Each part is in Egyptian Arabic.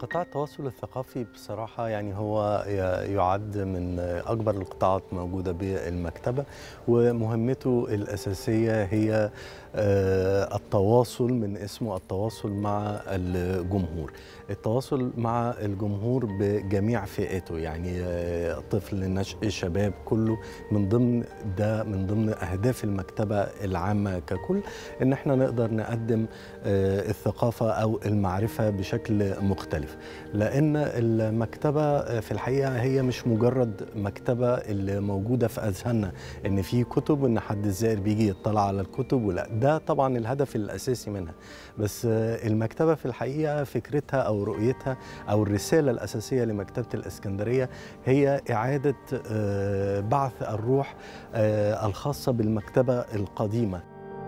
قطاع التواصل الثقافي بصراحة يعني هو ي- يعد من أكبر القطاعات موجودة بالمكتبة ومهمته الأساسية هي آه، التواصل من اسمه التواصل مع الجمهور التواصل مع الجمهور بجميع فئاته يعني آه، طفل نشء شباب كله من ضمن ده من ضمن أهداف المكتبة العامة ككل إن احنا نقدر نقدم آه، الثقافة أو المعرفة بشكل مختلف لأن المكتبة في الحقيقة هي مش مجرد مكتبة اللي موجودة في أذهاننا إن في كتب وإن حد الزائر بيجي يطلع على الكتب ولا ده طبعا الهدف الأساسي منها بس آه، المكتبة في الحقيقة فكرتها أو رؤيتها أو الرسالة الأساسية لمكتبة الإسكندرية هي إعادة آه، بعث الروح آه، الخاصة بالمكتبة القديمة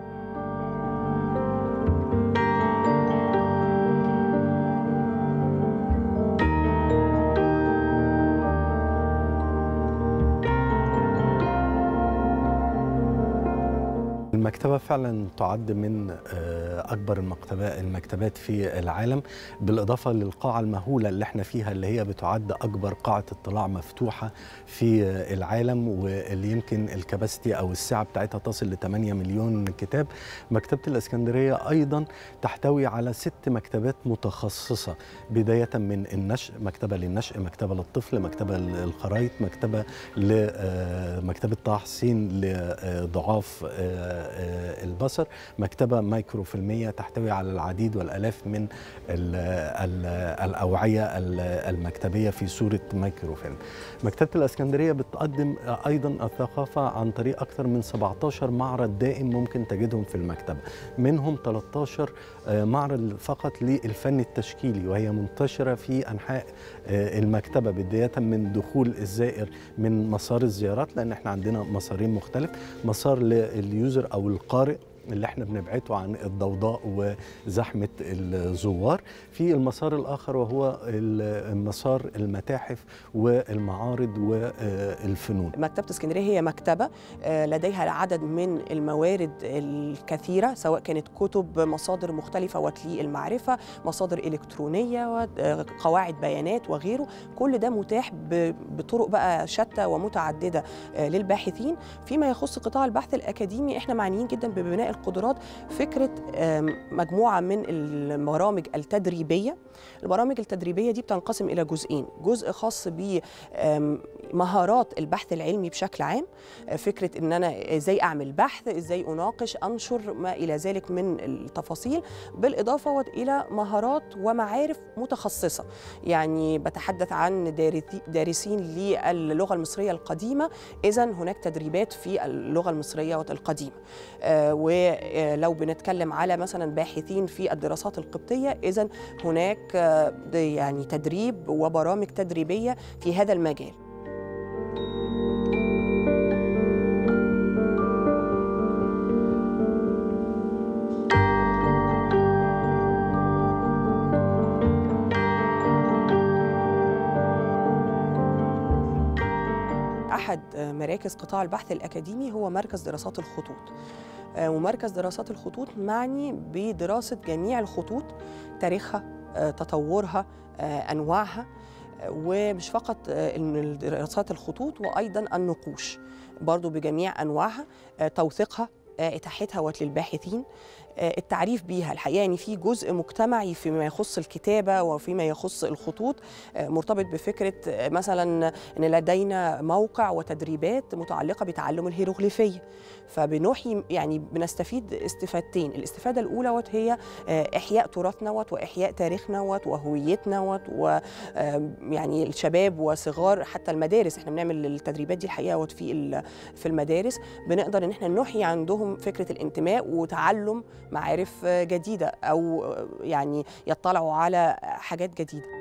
المكتبة فعلا تعد من آه، أكبر المكتبات المكتبات في العالم بالإضافة للقاعة المهولة اللي احنا فيها اللي هي بتعد أكبر قاعة اطلاع مفتوحة في آه، العالم واللي يمكن الكباستي أو السعة بتاعتها تصل ل 8 مليون كتاب مكتبة الإسكندرية أيضا تحتوي على ست مكتبات متخصصة بداية من النشء مكتبة للنشء مكتبة للطفل مكتبة للخرايط مكتبة لمكتبة طه حسين لضعاف آه، آه، البصر مكتبة مايكروفيلمية تحتوي على العديد والآلاف من ال ال الأوعية ال- المكتبية في صورة مايكروفيلم مكتبة الإسكندرية بتقدم أيضا الثقافة عن طريق أكثر من 17 معرض دائم ممكن تجدهم في المكتبة منهم 13 آه، معرض فقط للفن التشكيلي وهي منتشرة في أنحاء آه، المكتبة بداية من دخول الزائر من مسار الزيارات لأن احنا عندنا مسارين مختلف مسار لليوزر أو القارئ اللي احنا بنبعده عن الضوضاء وزحمة الزوار في المسار الآخر وهو ال- مسار المتاحف والمعارض والفنون مكتبة اسكندرية هي مكتبة آه، لديها عدد من الموارد الكثيرة سواء كانت كتب مصادر مختلفة وتلي المعرفة مصادر إلكترونية آه، قواعد بيانات وغيره كل ده متاح ب- بطرق بقى شتى ومتعددة آه، للباحثين فيما يخص قطاع البحث الأكاديمي احنا معنيين جدا ببناء القدرات فكرة آم، مجموعة من البرامج التدريبية البرامج التدريبية دي بتنقسم إلى جزئين جزء خاص بمهارات البحث العلمي بشكل عام آه، فكرة إن أنا إزاي أعمل بحث إزاي أناقش أنشر ما إلى ذلك من التفاصيل بالإضافة إلى مهارات ومعارف متخصصة يعني بتحدث عن دارسي- دارسين للغة المصرية القديمة إذا هناك تدريبات في اللغة المصرية القديمة آه، ولو بنتكلم على مثلا باحثين في الدراسات القبطية إذا هناك آه، يعني تدريب وبرامج تدريبية في هذا المجال أحد آه، مراكز قطاع البحث الأكاديمي هو مركز دراسات الخطوط آه، ومركز دراسات الخطوط معني بدراسة جميع الخطوط تاريخها آه، تطورها آه، أنواعها آه، ومش فقط آه، إن دراسات الخطوط وأيضا النقوش برضو بجميع أنواعها آه، توثيقها آه، إتاحتها للباحثين آه، التعريف بيها الحقيقة يعني في جزء مجتمعي فيما يخص الكتابة وفيما يخص الخطوط آه، مرتبط بفكرة آه، مثلا أن لدينا موقع وتدريبات متعلقة بتعلم الهيروغليفية فبنحيي يعني بنستفيد استفادتين الاستفادة الأولى وت هي آه، إحياء تراثنا وت وإحياء تاريخنا وت وهويتنا وت ويعني الشباب وصغار حتى المدارس احنا بنعمل التدريبات دي الحقيقة وت في ال- في المدارس بنقدر ان احنا نحيي عندهم فكرة الانتماء وتعلم معارف آه، جديدة أو آه، يعني يطلعوا على حاجات جديدة